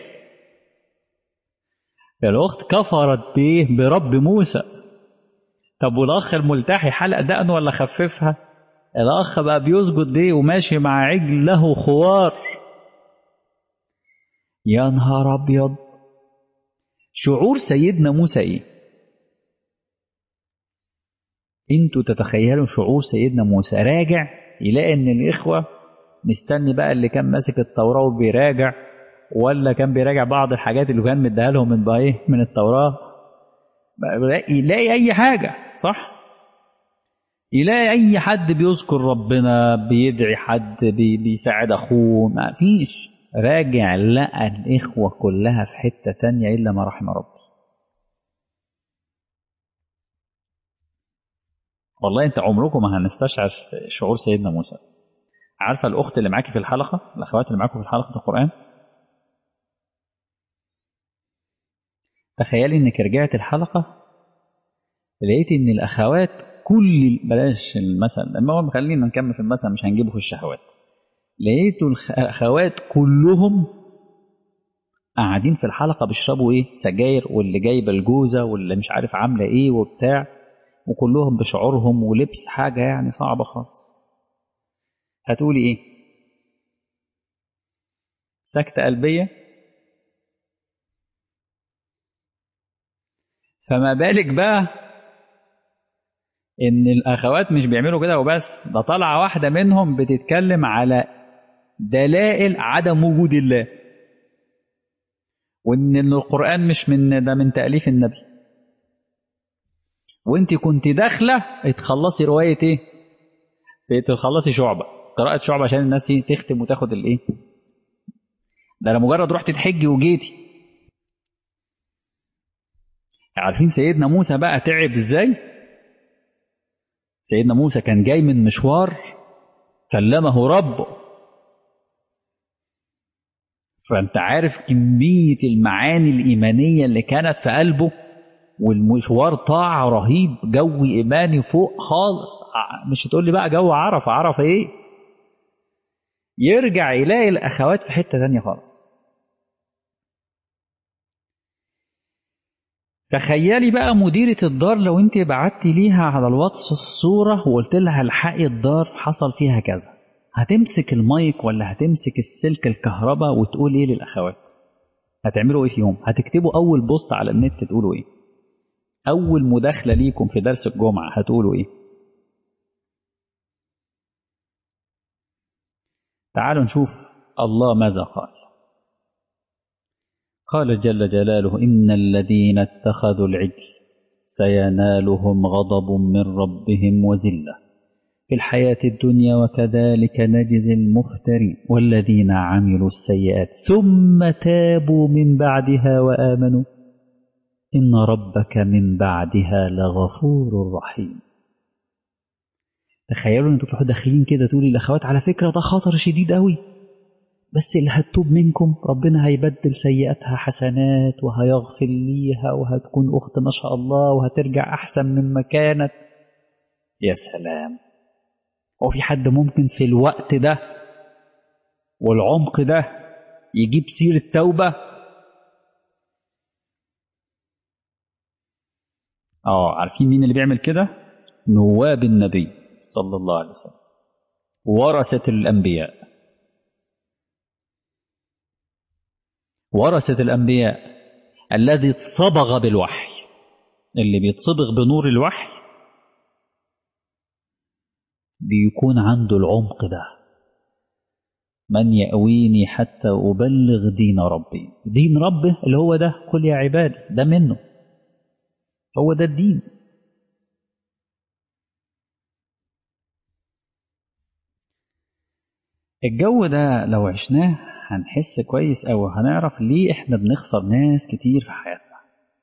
الاخت كفرت بايه برب موسى طب والاخ الملتحي حلق دقنه ولا خففها الاخ بقى بيسجد ليه وماشي مع عجل له خوار يا نهار ابيض شعور سيدنا موسى ايه انتوا تتخيلوا شعور سيدنا موسى راجع يلاقي ان الاخوه مستني بقى اللي كان ماسك التوراه وبيراجع ولا كان بيراجع بعض الحاجات اللي كان مديها لهم من بقى ايه من التوراه يلاقي اي حاجه صح يلاقي اي حد بيذكر ربنا بيدعي حد بي بيساعد اخوه ما فيش راجع لقى الاخوه كلها في حته تانية الا ما رحم ربي والله انت عمركم ما هنستشعر شعور سيدنا موسى عارفه الاخت اللي معاكي في الحلقه الاخوات اللي معاكم في حلقه القران تخيلي انك رجعت الحلقه لقيت ان الاخوات كل بلاش المثل المهم خلينا نكمل في المثل مش هنجيبه في الشهوات لقيت الاخوات كلهم قاعدين في الحلقه بيشربوا ايه سجاير واللي جايبه الجوزه واللي مش عارف عامله ايه وبتاع وكلهم بشعورهم ولبس حاجه يعني صعبه خالص هتقولي ايه سكتة قلبية فما بالك بقى ان الاخوات مش بيعملوا كده وبس ده طالعه واحده منهم بتتكلم على دلائل عدم وجود الله وان القران مش من ده من تاليف النبي وانت كنت داخله تخلصي روايه ايه تخلصي شعبه قراءه شعبه عشان الناس تختم وتاخد الايه ده انا مجرد رحت تحجي وجيتي عارفين سيدنا موسى بقى تعب ازاي سيدنا موسى كان جاي من مشوار كلمه ربه فانت عارف كمية المعاني الإيمانية اللي كانت في قلبه والمشوار طاعة رهيب جو إيماني فوق خالص مش هتقول لي بقى جو عرفة عرفة إيه يرجع يلاقي الأخوات في حتة تانية خالص تخيلي بقى مديرة الدار لو انت بعتي ليها على الواتس الصورة وقلت لها الحقي الدار حصل فيها كذا هتمسك المايك ولا هتمسك السلك الكهرباء وتقول ايه للاخوات هتعملوا ايه فيهم هتكتبوا اول بوست على النت تقولوا ايه اول مداخلة ليكم في درس الجمعة هتقولوا ايه تعالوا نشوف الله ماذا قال قال جل جلاله إن الذين اتخذوا العجل سينالهم غضب من ربهم وذلة في الحياة الدنيا وكذلك نجزي المفترين والذين عملوا السيئات ثم تابوا من بعدها وآمنوا إن ربك من بعدها لغفور رحيم تخيلوا ان انتوا تروحوا داخلين كده تقولي للاخوات على فكره ده خطر شديد قوي بس اللي هتتوب منكم ربنا هيبدل سيئاتها حسنات وهيغفر ليها وهتكون أخت ما شاء الله وهترجع أحسن مما كانت يا سلام هو في حد ممكن في الوقت ده والعمق ده يجيب سيرة توبة اه عارفين مين اللي بيعمل كده نواب النبي صلى الله عليه وسلم ورثة الأنبياء ورثة الأنبياء الذي صبغ بالوحي اللي بيتصبغ بنور الوحي بيكون عنده العمق ده من يأويني حتى أبلغ دين ربي دين ربه اللي هو ده قل يا عبادي ده منه هو ده الدين الجو ده لو عشناه هنحس كويس أو هنعرف ليه إحنا بنخسر ناس كتير في حياتنا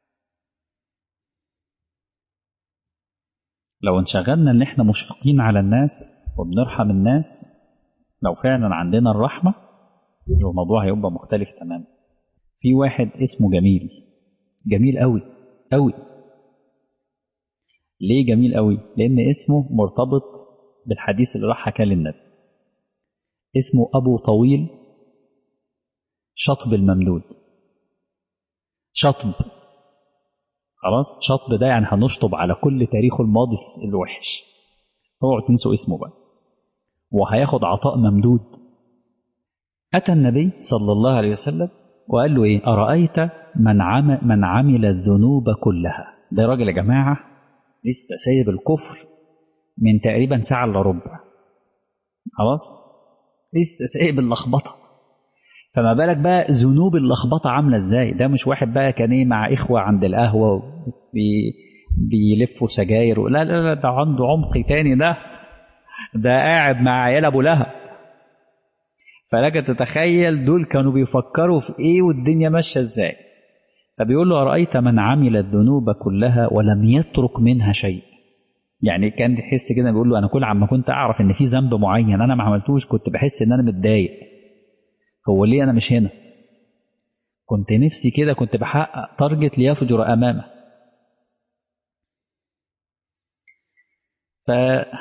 لو انشغلنا إن إحنا مشفقين على الناس وبنرحم الناس لو فعلا عندنا الرحمة الموضوع هيبقى مختلف تماما في واحد اسمه جميل جميل قوي قوي ليه جميل قوي لأن اسمه مرتبط بالحديث اللي راح حكاه للنبي اسمه أبو طويل شطب الممدود شطب خلاص شطب ده يعني هنشطب على كل تاريخه الماضي الوحش اوعوا تنسوا اسمه بقى وهياخد عطاء ممدود أتى النبي صلى الله عليه وسلم وقال له إيه أرأيت من عمل, من عمل الذنوب كلها ده راجل يا جماعة لسه سايب الكفر من تقريبا ساعة إلا ربع خلاص لسه سايب اللخبطة فما بالك بقى ذنوب اللخبطة عاملة ازاي ده مش واحد بقى كان ايه مع إخوة عند القهوة بي بيلفوا سجاير لا لا لا ده عنده عمق تاني ده ده قاعد مع عيال أبو لهب فلك تتخيل دول كانوا بيفكروا في ايه والدنيا ماشيه ازاي فبيقول له أرأيت من عمل الذنوب كلها ولم يترك منها شيء يعني كان تحس كده بيقول له أنا كل عما كنت أعرف إن في ذنب معين أنا ما عملتوش كنت بحس إن أنا متضايق هو ليه أنا مش هنا كنت نفسي كده كنت بحقق تارجت ليفجر أمامه ف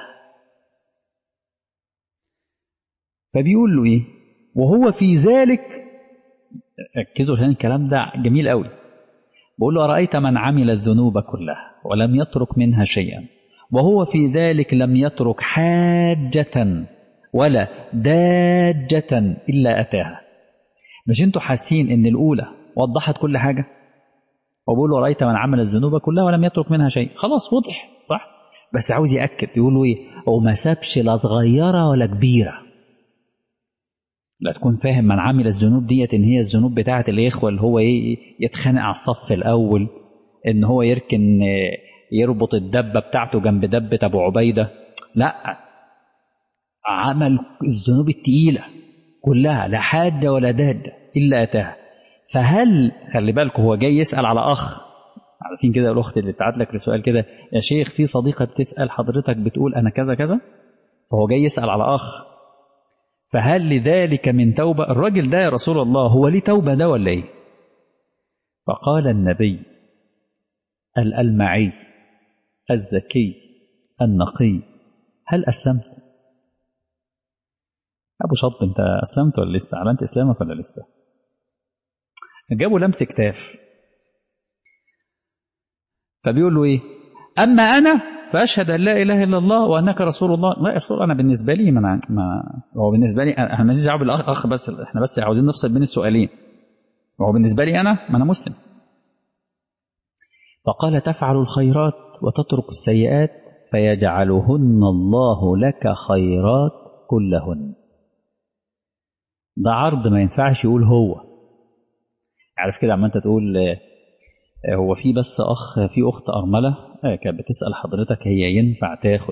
فبيقول له إيه وهو في ذلك ركزوا عشان الكلام ده جميل قوي بقول له أرأيت من عمل الذنوب كلها ولم يترك منها شيئا وهو في ذلك لم يترك حاجة ولا داجة إلا أتاها مش انتوا حاسين ان الأولى وضحت كل حاجة وبقول له رأيت من عمل الذنوب كلها ولم يترك منها شيء خلاص وضح صح بس عاوز يأكد يقول ايه وما سابش لا صغيرة ولا كبيرة لا تكون فاهم من عمل الذنوب ديت ان هي الذنوب بتاعه الاخوه اللي هو ايه يتخانق على الصف الاول ان هو يركن يربط الدبه بتاعته جنب دبه ابو عبيده لا عمل الذنوب التقيله كلها لا حاده ولا داده الا اتاها فهل خلي بالك هو جاي يسال على اخ عارفين كده الاخت اللي بتبعت لك السؤال كده يا شيخ في صديقه بتسال حضرتك بتقول انا كذا كذا فهو جاي يسال على اخ فهل لذلك من توبة الراجل ده يا رسول الله هو ليه توبة ده ولا ايه فقال النبي الألمعي الذكي النقي هل أسلمت أبو شط أنت أسلمت ولا لسه أعلنت إسلامك ولا لسه جابوا لمس كتاف فبيقول له إيه أما أنا فاشهد ان لا اله الا الله وانك رسول الله لا يا رسول انا بالنسبه لي ما, ما هو بالنسبه لي احنا ماليش دعوه بالاخ بس احنا بس عاوزين نفصل بين السؤالين وهو بالنسبه لي انا ما انا مسلم فقال تفعل الخيرات وتترك السيئات فيجعلهن الله لك خيرات كلهن ده عرض ما ينفعش يقول هو عارف كده عما انت تقول هو في بس اخ في اخت ارمله كانت بتسال حضرتك هي ينفع تاخد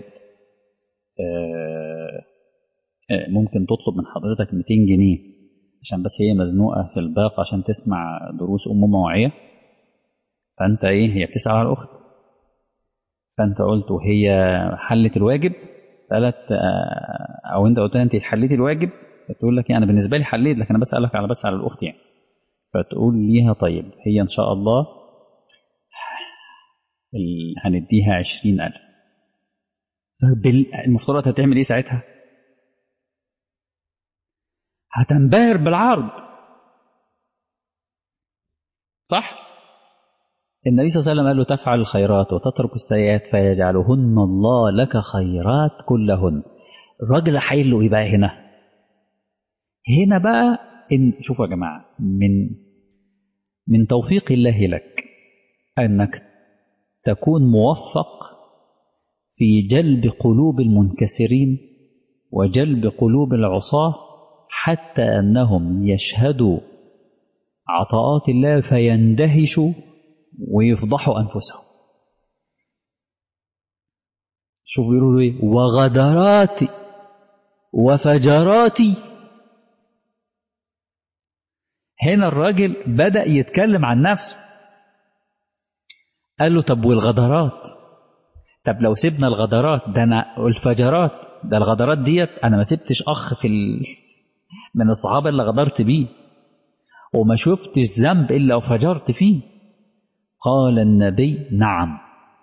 ممكن تطلب من حضرتك 200 جنيه عشان بس هي مزنوقه في الباقه عشان تسمع دروس ام موعيه فانت ايه هي بتسال على الاخت فانت قلت وهي حلت الواجب قالت او انت قلت لها انت حليتي الواجب فتقول لك يعني بالنسبه لي حليت لكن انا بسالك على بس على الاخت يعني فتقول ليها طيب هي ان شاء الله هنديها عشرين ألف المفترض هتعمل إيه ساعتها هتنبهر بالعرض صح النبي صلى الله عليه وسلم قال له تفعل الخيرات وتترك السيئات فيجعلهن الله لك خيرات كلهن الراجل حايل له ايه بقى هنا هنا بقى إن شوفوا يا جماعة من من توفيق الله لك أنك تكون موفق في جلب قلوب المنكسرين وجلب قلوب العصاة حتى أنهم يشهدوا عطاءات الله فيندهشوا ويفضحوا أنفسهم شوفوا بيقولوا ايه وغدراتي وفجراتي هنا الراجل بدأ يتكلم عن نفسه قال له طب والغدرات طب لو سيبنا الغدرات ده انا الفجرات ده الغدرات ديت انا ما سبتش اخ في ال... من الصحابه اللي غدرت بيه وما شفتش ذنب الا وفجرت فيه قال النبي نعم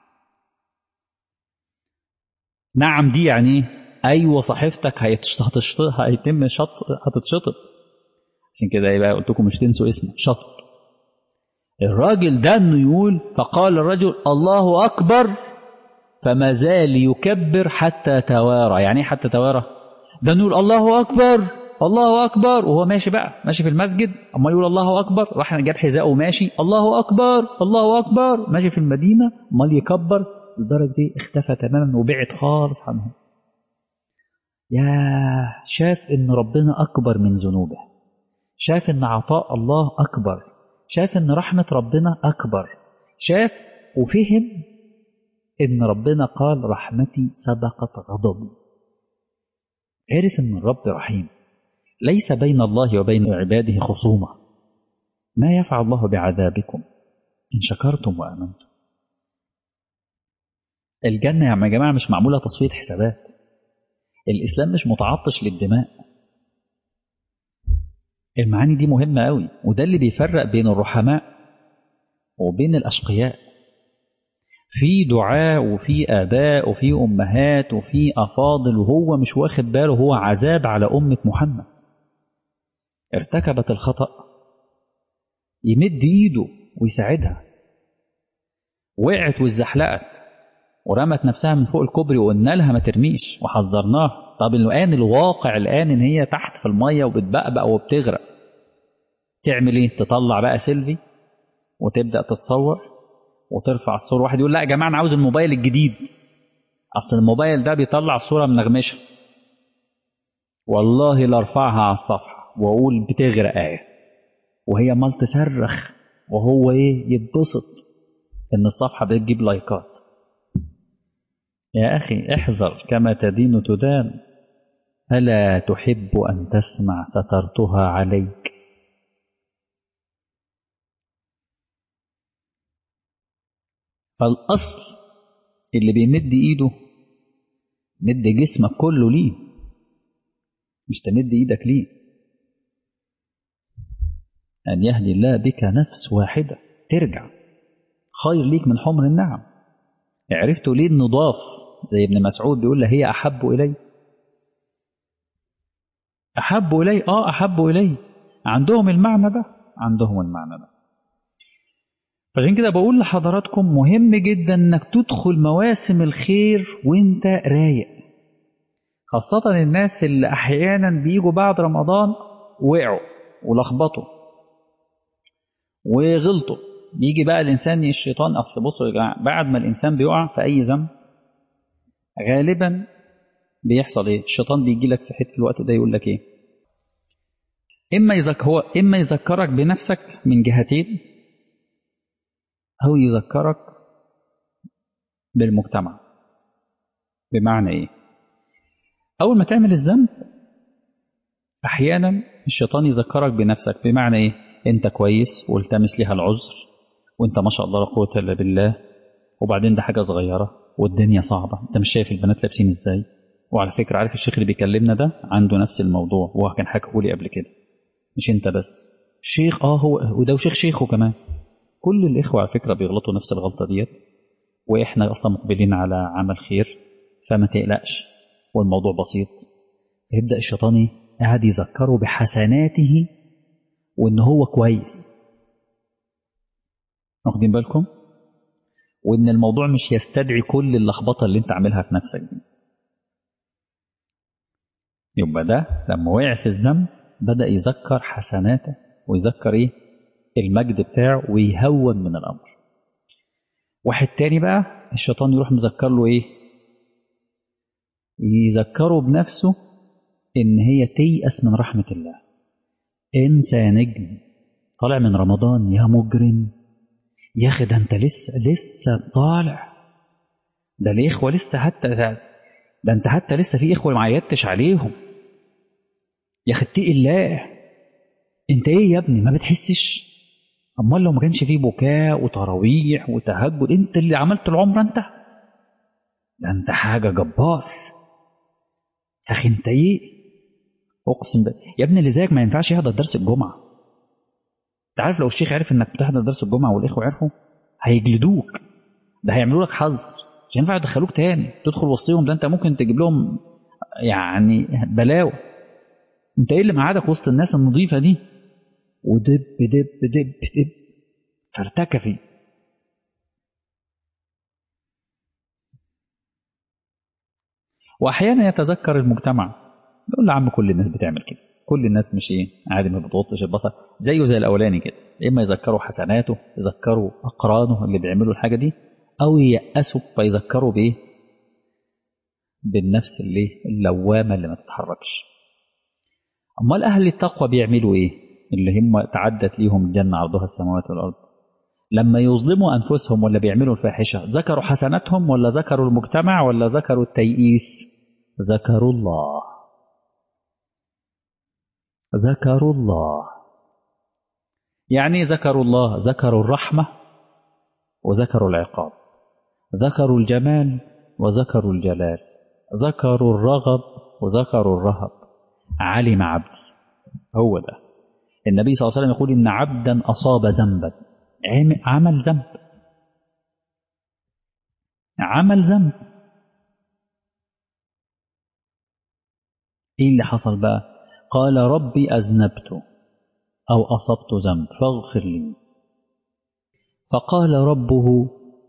نعم دي يعني ايه ايوه صحيفتك هيتشط... هيتم شط... هتتشطب عشان كده يبقى قلت لكم مش تنسوا اسمه شطر الراجل ده انه يقول فقال الرجل الله اكبر فما زال يكبر حتى توارى يعني ايه حتى توارى ده نقول الله اكبر الله اكبر وهو ماشي بقى ماشي في المسجد اما يقول الله اكبر راح جاب حذاءه وماشي الله اكبر الله اكبر ماشي في المدينه امال يكبر لدرجه دي اختفى تماما وبعد خالص عنهم يا شاف ان ربنا اكبر من ذنوبه شاف ان عطاء الله اكبر شاف ان رحمه ربنا اكبر شاف وفهم ان ربنا قال رحمتي سبقت غضبي عرف ان الرب رحيم ليس بين الله وبين عباده خصومه ما يفعل الله بعذابكم ان شكرتم وامنتم الجنه يا جماعه مش معموله تصفيه حسابات الاسلام مش متعطش للدماء المعاني دي مهمه قوي وده اللي بيفرق بين الرحماء وبين الاشقياء في دعاء وفي آباء وفي أمهات وفي أفاضل وهو مش واخد باله هو عذاب على أمة محمد ارتكبت الخطأ يمد إيده ويساعدها وقعت واتزحلقت ورمت نفسها من فوق الكوبري وقلنا لها ما ترميش وحذرناها طب الآن الواقع الآن إن هي تحت في المية وبتبقبق وبتغرق تعمل إيه؟ تطلع بقى سيلفي وتبدأ تتصور وترفع الصورة واحد يقول لا يا جماعة أنا عاوز الموبايل الجديد أصل الموبايل ده بيطلع صورة منغمشة والله لارفعها على الصفحة وأقول بتغرق آية وهي مال تصرخ وهو إيه يتبسط إن الصفحة بتجيب لايكات يا أخي احذر كما تدين تدان ألا تحب أن تسمع سترتها عليك فالأصل اللي بيمد إيده مد جسمك كله ليه مش تمد إيدك ليه أن يهدي الله بك نفس واحدة ترجع خير ليك من حمر النعم عرفتوا ليه النضاف زي ابن مسعود بيقول له هي أحب إلي أحب إلي آه أحب إلي عندهم المعنى ده عندهم المعنى ده فعشان كده بقول لحضراتكم مهم جدا انك تدخل مواسم الخير وانت رايق خاصة الناس اللي احيانا بيجوا بعد رمضان وقعوا ولخبطوا وغلطوا يجي بقى الانسان الشيطان اصل بصوا يا جماعه بعد ما الانسان بيقع في اي ذنب غالبا بيحصل ايه الشيطان بيجي لك في حته الوقت ده يقول لك ايه اما يذك هو اما يذكرك بنفسك من جهتين أو يذكرك بالمجتمع بمعنى إيه؟ أول ما تعمل الذنب أحيانا الشيطان يذكرك بنفسك بمعنى إيه؟ أنت كويس والتمس لها العذر وأنت ما شاء الله لا قوة إلا بالله وبعدين ده حاجة صغيرة والدنيا صعبة أنت مش شايف البنات لابسين إزاي؟ وعلى فكرة عارف الشيخ اللي بيكلمنا ده عنده نفس الموضوع وهو كان حكاه لي قبل كده مش أنت بس شيخ اه هو وده وشيخ شيخه كمان كل الإخوة على فكرة بيغلطوا نفس الغلطة ديت وإحنا أصلا مقبلين على عمل خير فما تقلقش والموضوع بسيط يبدأ الشيطان قاعد يذكره بحسناته وإن هو كويس واخدين بالكم وإن الموضوع مش يستدعي كل اللخبطة اللي أنت عاملها في نفسك دي يبقى ده لما وقع في الذنب بدأ يذكر حسناته ويذكر إيه المجد بتاعه ويهون من الأمر واحد تاني بقى الشيطان يروح مذكر له ايه يذكره بنفسه ان هي تيأس من رحمة الله انسى يا نجم طالع من رمضان يا مجرم يا اخي ده انت لسه لسه طالع ده الاخوه لسه حتى ده, ده انت حتى لسه في اخوه ما عيدتش عليهم يا اخي اتقي الله انت ايه يا ابني ما بتحسش امال لو ما كانش فيه بكاء وتراويح وتهجد انت اللي عملت العمره انت ده انت حاجه جبار يا اخي انت ايه اقسم بالله يا ابني اللي زيك ما ينفعش يحضر درس الجمعه انت عارف لو الشيخ عرف انك بتحضر درس الجمعه والاخوه عرفوا هيجلدوك ده هيعملوا لك حظر مش هينفع يدخلوك تاني تدخل وسطهم ده انت ممكن تجيب لهم يعني بلاوي انت ايه اللي معادك وسط الناس النظيفه دي ودب دب دب دب فارتكفي واحيانا يتذكر المجتمع يقول له عم كل الناس بتعمل كده كل الناس مش ايه عادي ما بتغطش البصر زيه زي الاولاني كده اما يذكروا حسناته يذكروا اقرانه اللي بيعملوا الحاجه دي او ييأسوا فيذكروا بايه بالنفس اللي اللوامه اللي ما تتحركش امال اهل التقوى بيعملوا ايه اللي هم تعدت ليهم الجنه عرضها السماوات والارض لما يظلموا انفسهم ولا بيعملوا الفاحشه ذكروا حسناتهم ولا ذكروا المجتمع ولا ذكروا التيئيس ذكروا الله ذكروا الله يعني ذكروا الله ذكروا الرحمة وذكروا العقاب ذكروا الجمال وذكروا الجلال ذكروا الرغب وذكروا الرهب علم عبدي هو ده النبي صلى الله عليه وسلم يقول إن عبدا أصاب ذنبا عمل ذنب عمل ذنب ايه اللي حصل بقى قال ربي أذنبت أو أصبت ذنب فاغفر لي فقال ربه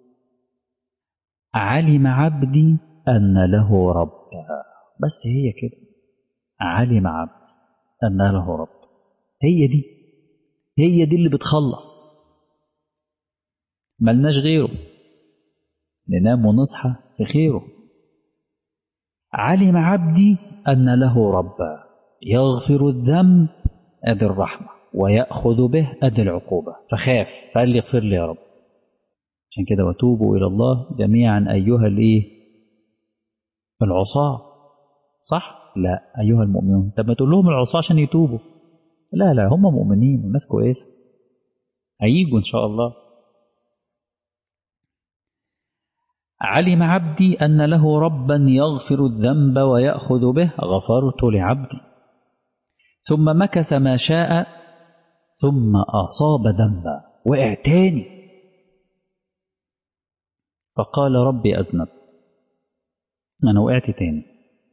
علم عبدي أن له ربا بس هي كده علم عبدي أن له رب هي دي هي دي اللي بتخلص ملناش غيره ننام ونصحى في خيره علم عبدي أن له ربا يغفر الذنب أدي الرحمة ويأخذ به أدي العقوبة فخاف فقال لي اغفر لي يا رب عشان كده وتوبوا إلى الله جميعا أيها الإيه العصاة صح لا أيها المؤمنون طب ما تقول لهم العصاة عشان يتوبوا لا لا هم مؤمنين وناس كويسة هيجوا إن شاء الله علم عبدي أن له ربا يغفر الذنب ويأخذ به غفرت لعبدي ثم مكث ما شاء ثم أصاب ذنبا وقع تاني فقال ربي أذنب أنا وقعت تاني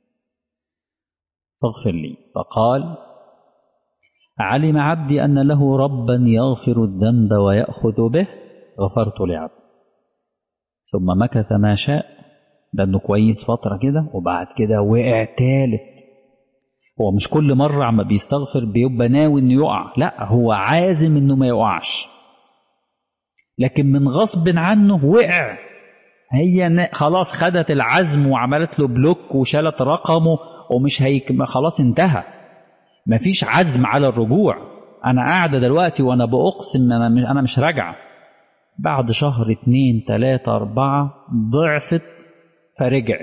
فاغفر لي فقال علم عبدي أن له ربا يغفر الذنب ويأخذ به غفرت لعبدي ثم مكث ما شاء لأنه كويس فترة كده وبعد كده وقع تالت هو مش كل مرة عم بيستغفر بيبقى ناوي انه يقع لا هو عازم انه ما يقعش لكن من غصب عنه وقع هي خلاص خدت العزم وعملت له بلوك وشالت رقمه ومش هيك خلاص انتهى مفيش عزم على الرجوع انا قاعده دلوقتي وانا باقسم انا مش انا مش راجعه بعد شهر اتنين تلاتة أربعة ضعفت فرجعت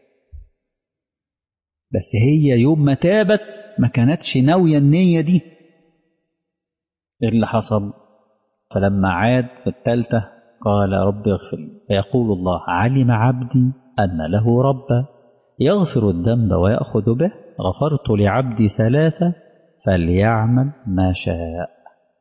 بس هي يوم ما تابت ما كانتش ناوية النية دي إيه اللي حصل فلما عاد في الثالثة قال رب اغفر لي فيقول الله علم عبدي أن له ربا يغفر الذنب ويأخذ به غفرت لعبدي ثلاثة فليعمل ما شاء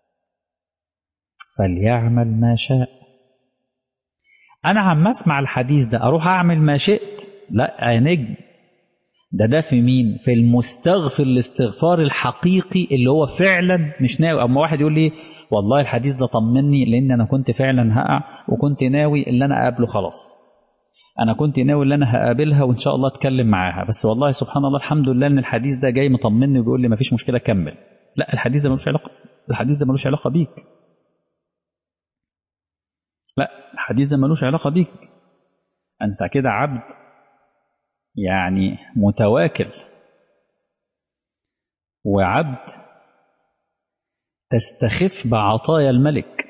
فليعمل ما شاء أنا عم أسمع الحديث ده أروح أعمل ما شئت لا يا نجم ده ده في مين في المستغفر الاستغفار الحقيقي اللي هو فعلا مش ناوي اما واحد يقول لي والله الحديث ده طمني لان انا كنت فعلا هقع وكنت ناوي ان انا اقابله خلاص انا كنت ناوي ان انا هقابلها وان شاء الله اتكلم معاها بس والله سبحان الله الحمد لله ان الحديث ده جاي مطمني وبيقول لي مفيش مشكله كمل لا الحديث ده ملوش علاقه الحديث ده ملوش علاقه بيك لا الحديث ده ملوش علاقه بيك انت كده عبد يعني متواكل وعبد تستخف بعطايا الملك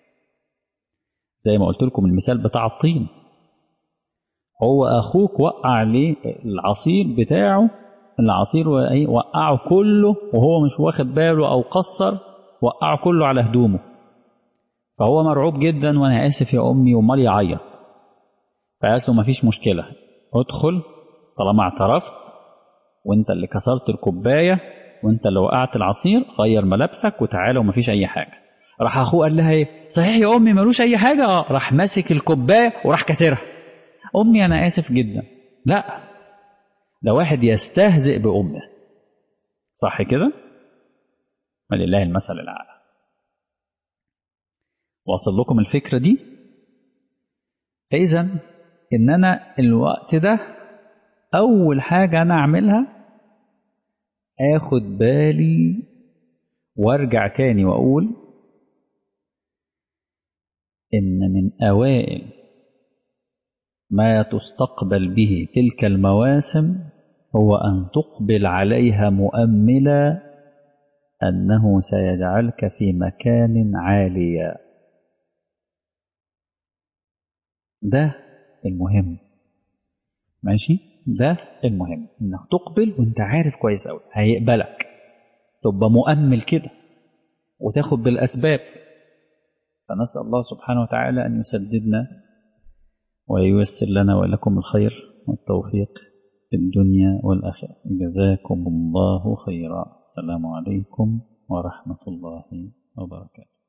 زي ما قلت لكم المثال بتاع الطين هو اخوك وقع عليه العصير بتاعه العصير وقعه كله وهو مش واخد باله او قصر وقعه كله على هدومه فهو مرعوب جدا وانا اسف يا امي ومال يعيط فقالت له مفيش مشكله ادخل طالما اعترفت وانت اللي كسرت الكوبايه وانت اللي وقعت العصير غير ملابسك وتعالى ومفيش اي حاجه راح اخوه قال لها ايه صحيح يا امي ملوش اي حاجه اه راح ماسك الكوبايه وراح كسرها امي انا اسف جدا لا ده واحد يستهزئ بامه صح كده ولله المثل الاعلى واصل لكم الفكرة دي فإذا إن أنا الوقت ده أول حاجة أنا أعملها آخد بالي وارجع تاني وأقول إن من أوائل ما تستقبل به تلك المواسم هو أن تقبل عليها مؤملا أنه سيجعلك في مكان عالي ده المهم ماشي ده المهم انك تقبل وانت عارف كويس قوي هيقبلك تبقى مؤمل كده وتاخد بالاسباب فنسال الله سبحانه وتعالى ان يسددنا وييسر لنا ولكم الخير والتوفيق في الدنيا والاخره جزاكم الله خيرا السلام عليكم ورحمه الله وبركاته